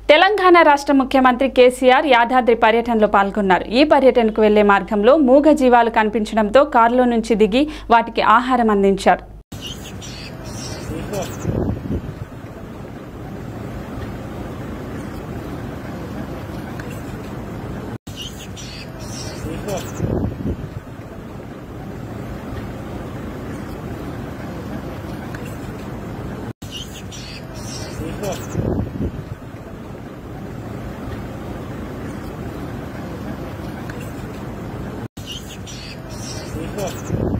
తెలంగాణ రాష్ట్ర ముఖ్యమంత్రి కేసీఆర్ యాదాద్రి పర్యటనలో పాల్గొన్నారు ఈ పర్యటనకు వెళ్లే మార్గంలో మూగ జీవాలు కనిపించడంతో కారులో నుంచి దిగి వాటికి ఆహారం అందించారు Thank you.